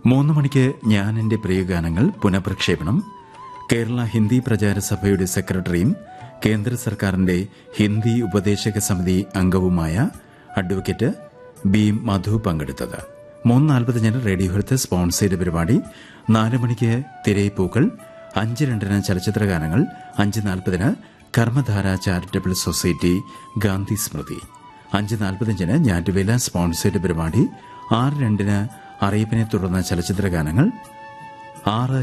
മൂന്ന് മണിക്ക് ഞാൻ എന്റെ പ്രിയഗാനങ്ങൾ പുനഃപ്രക്ഷേപണം കേരള ഹിന്ദി പ്രചാര സഭയുടെ സെക്രട്ടറിയും കേന്ദ്ര സർക്കാരിന്റെ ഹിന്ദി ഉപദേശക സമിതി അംഗവുമായ അഡ്വക്കേറ്റ് ബി മധു പങ്കെടുത്തത് മൂന്ന് നാൽപ്പത്തിയഞ്ചിന് റേഡിയോ ഹെൽത്ത് സ്പോൺസ് ചെയ്ത പരിപാടി നാല് മണിക്ക് തിരയിപ്പൂക്കൾ അഞ്ച് രണ്ടിന് ചലച്ചിത്ര ഗാനങ്ങൾ അഞ്ച് നാൽപ്പതിന് കർമ്മധാര ചാരിറ്റബിൾ സൊസൈറ്റി ഗാന്ധി സ്മൃതി അഞ്ച് നാൽപ്പത്തിയഞ്ചിന് ഞാറ്റുവേല സ്പോൺസ് ചെയ്ത പരിപാടി ആറ് രണ്ടിന് അറിയിപ്പിനെ തുടർന്ന് ചലച്ചിത്ര ഗാനങ്ങൾ ആറ്